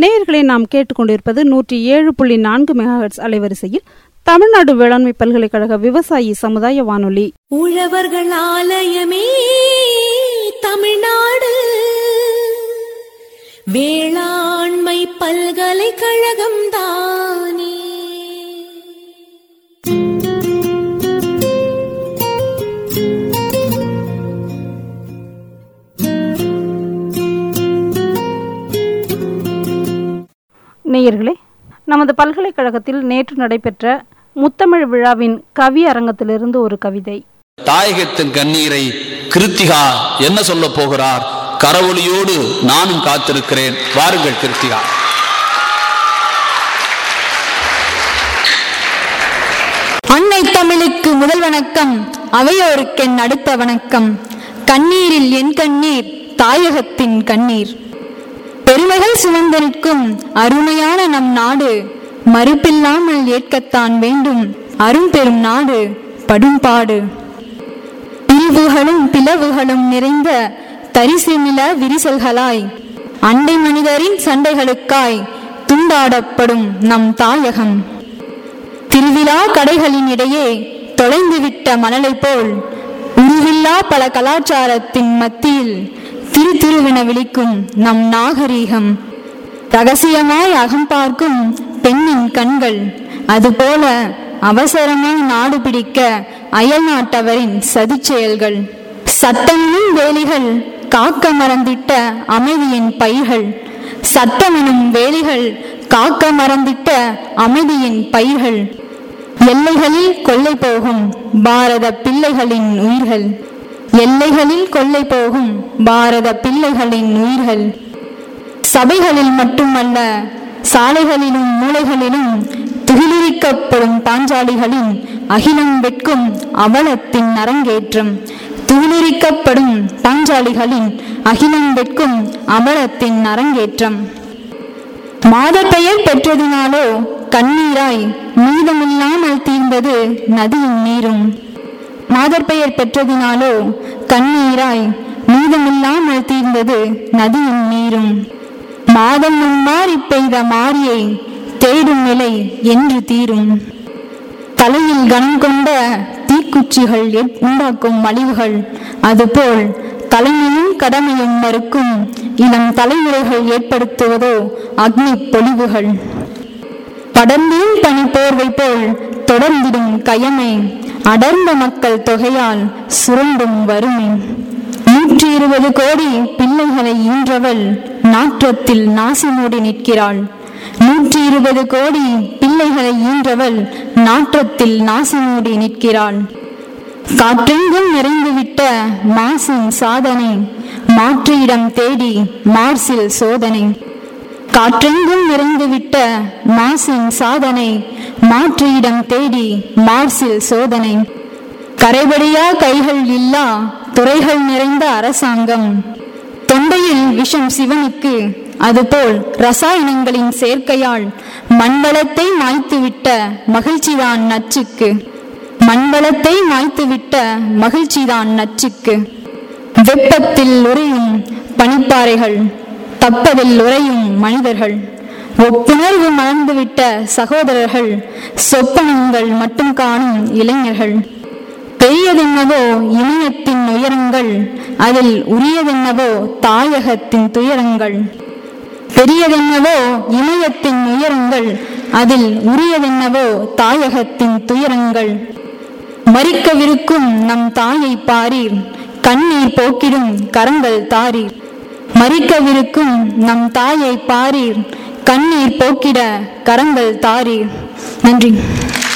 நேயர்களை நாம் கேட்டுக்கொண்டிருப்பது நூற்றி ஏழு புள்ளி நான்கு மெகாஹெட்ஸ் அலைவரிசையில் தமிழ்நாடு வேளாண்மை பல்கலைக்கழக விவசாயி சமுதாய வானொலி உழவர்கள் ஆலயமே தமிழ்நாடு வேளாண்மை பல்கலைக்கழகம் தானே நேயர்களே நமது பல்கலைக்கழகத்தில் நேற்று நடைபெற்ற முத்தமிழ் விழாவின் கவி அரங்கத்திலிருந்து ஒரு கவிதை தாயகத்தின் கண்ணீரை கிருத்திகா என்ன சொல்ல போகிறார் கரவொலியோடு நானும் காத்திருக்கிறேன் வாருங்கள் கிருத்திகா அன்னை தமிழுக்கு முதல் வணக்கம் அவையோருக்கென் அடுத்த வணக்கம் கண்ணீரில் என் கண்ணீர் தாயகத்தின் கண்ணீர் பெருமைகள் சுமந்து நிற்கும் அருமையான நம் நாடு மறுப்பில்லாமல் ஏற்கத்தான் வேண்டும் அரும்பெரும் நாடு படும்பாடு பிரிவுகளும் பிளவுகளும் நிறைந்த தரிசு நில விரிசல்களாய் அண்டை மனிதரின் சண்டைகளுக்காய் துண்டாடப்படும் நம் தாயகம் திருவிழா கடைகளின் இடையே தொலைந்துவிட்ட மணலை போல் உருவில்லா பல கலாச்சாரத்தின் மத்தியில் திரு திருவென விழிக்கும் நம் நாகரீகம் ரகசியமாய் அகம் பார்க்கும் பெண்ணின் கண்கள் அதுபோல அவசரமாய் நாடு பிடிக்க அயல் நாட்டவரின் சதிச் செயல்கள் சட்டமெனும் வேலிகள் காக்க மறந்திட்ட அமைதியின் பைகள் சட்டமெனும் வேலிகள் காக்க மறந்திட்ட அமைதியின் பயிர்கள் எல்லைகளில் கொள்ளை போகும் பாரத பிள்ளைகளின் உயிர்கள் எல்லைகளில் கொள்ளை போகும் பாரத பிள்ளைகளின் உயிர்கள் சபைகளில் மட்டுமல்ல சாலைகளிலும் மூலைகளிலும் துகிலிரிக்கப்படும் பாஞ்சாலிகளின் அகிலம் வெட்கும் அவலத்தின் அரங்கேற்றம் துகிலிரிக்கப்படும் பாஞ்சாலிகளின் அகிலம் வெட்கும் அவலத்தின் அரங்கேற்றம் மாதப்பெயர் பெற்றதினாலோ கண்ணீராய் மீதமில்லாமல் தீர்ந்தது நதியின் நீரும் மாதற்பெயர் பெற்றதினாலோ கண்ணீராய் மீதமில்லாமல் தீர்ந்தது நதியின் நீரும் மாதம் முன்மாறி பெய்த மாரியை தேடும் நிலை என்று தீரும் தலையில் கனம் கொண்ட தீக்குச்சிகள் எப்- உண்டாக்கும் அழிவுகள் அதுபோல் தலைமையும் கடமையும் மறுக்கும் இளம் தலைமுறைகள் ஏற்படுத்துவதோ அக்னி பொழிவுகள் படர்ந்தும் பனி போர்வை போல் தொடர்ந்திடும் கயமை அடர்ந்த மக்கள் தொகையால் சுருண்டும் வறுமை நூற்றி இருபது கோடி பிள்ளைகளை ஈன்றவள் நாற்றத்தில் நாசி மூடி நிற்கிறாள் நூற்றி இருபது கோடி பிள்ளைகளை ஈன்றவள் நாற்றத்தில் நாசி மூடி நிற்கிறாள் காற்றெங்கும் நிறைந்துவிட்ட மாசின் சாதனை மாற்று இடம் தேடி மார்சில் சோதனை காற்றெங்கும் நிறைந்துவிட்ட மாசின் சாதனை மாற்று இடம் தேடி மார்சில் சோதனை கரைபடியா கைகள் இல்லா துறைகள் நிறைந்த அரசாங்கம் தொண்டையில் விஷம் சிவனுக்கு அதுபோல் ரசாயனங்களின் சேர்க்கையால் மண்வளத்தை மாய்த்துவிட்ட மகிழ்ச்சிதான் நச்சுக்கு மண்வளத்தை மாய்த்துவிட்ட மகிழ்ச்சிதான் நச்சுக்கு வெப்பத்தில் உறையும் பனிப்பாறைகள் தப்பதில் உறையும் மனிதர்கள் ஒப்புணர்வு மறந்துவிட்ட சகோதரர்கள் சொப்பனங்கள் மட்டும் காணும் இளைஞர்கள் பெரியதென்னவோ இமயத்தின் உயரங்கள் அதில் உரியதென்னவோ தாயகத்தின் துயரங்கள் பெரியதென்னவோ இமயத்தின் உயரங்கள் அதில் உரியதென்னவோ தாயகத்தின் துயரங்கள் மறிக்கவிருக்கும் நம் தாயை பாரீர் கண்ணீர் போக்கிடும் கரங்கள் தாரீர் மறிக்கவிருக்கும் நம் தாயை பாரீர் கண்ணீர் போக்கிட கரங்கள் தாரீர் நன்றி